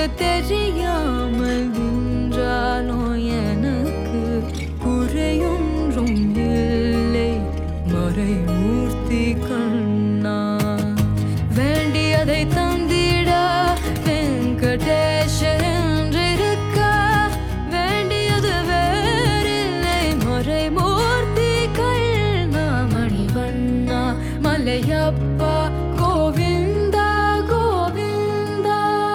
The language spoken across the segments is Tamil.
தெரியாமல் நின்றானோ எனக்கு குறையொன்றும் இல்லை மறைமூர்த்தி கண்ணா வேண்டியதை தந்திட வெங்கடேஷர் என்றிருக்க வேண்டியது வேறில்லை மறைமூர்த்தி கண்ணா மணிவண்ணா மலையப்பா கோவிந்தா கோவிந்தா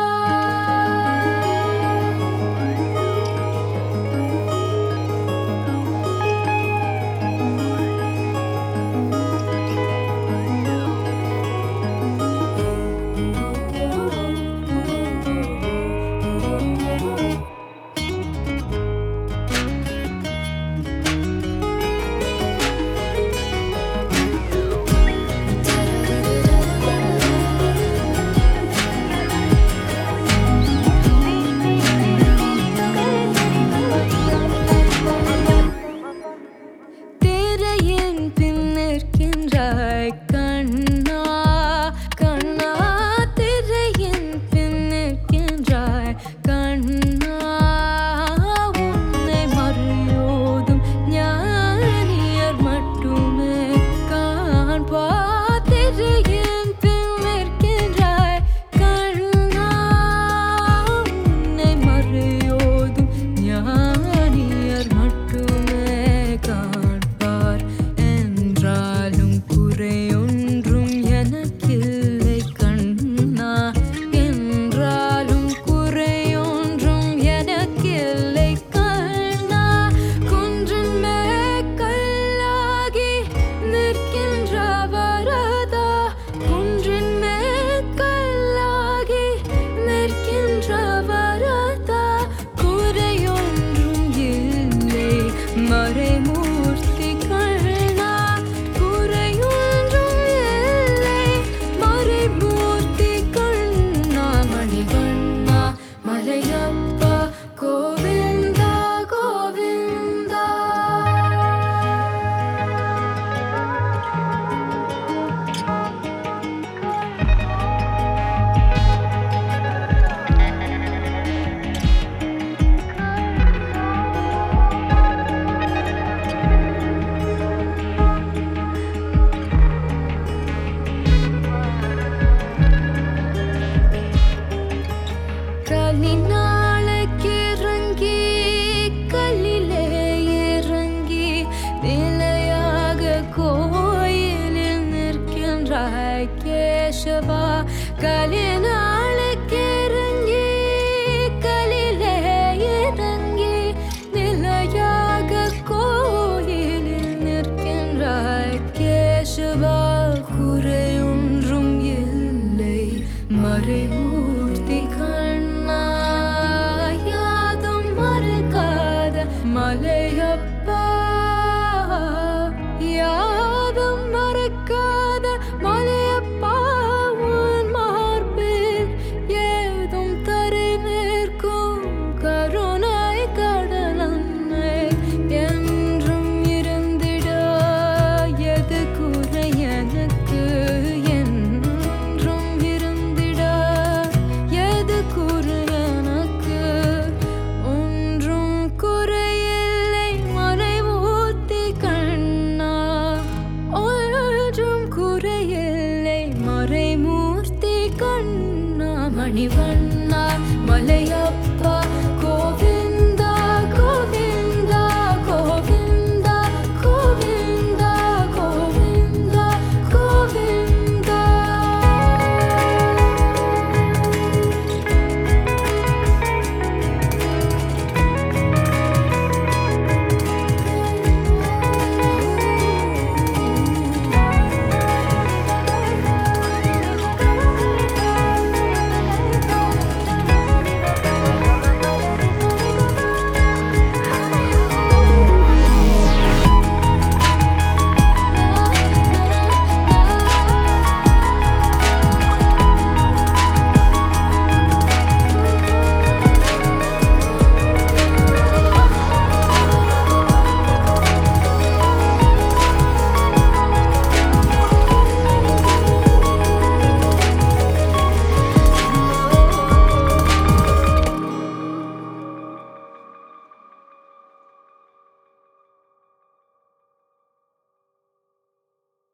திரையின் பின் நிற்கின்றாய் கண்ணா கண்ணா திரையின் பின் நிற்கின்றாய் கண்ணா உன்னை மறையோதும் ஞானியர் மட்டுமே காண்பார் திரையின் பின் நிற்கின்றாய் கண்ணா உன்னை மறையோதும் ஞானியர் மட்டுமே காண்பார் என்றாலும் குறையொன்றும் எனக்கில்லை கண்ணா என்றாலும் குறையொன்றும் எனக்கில்லை கண்ணா குன்றின் மேற்கல்லாகி நிற்கின்ற வரதா குன்றின் மேற்கல்லாகி நிற்கின்ற வரதா குறையொன்றும் இல்லை மறைமூர்த்தி கண்ணா குறையொன்றும் இல்லை மறைமூர்த்தி கண்ணா மணிவண்ணா மலையப்பா கோவிந்தா கோவிந்தா கலினா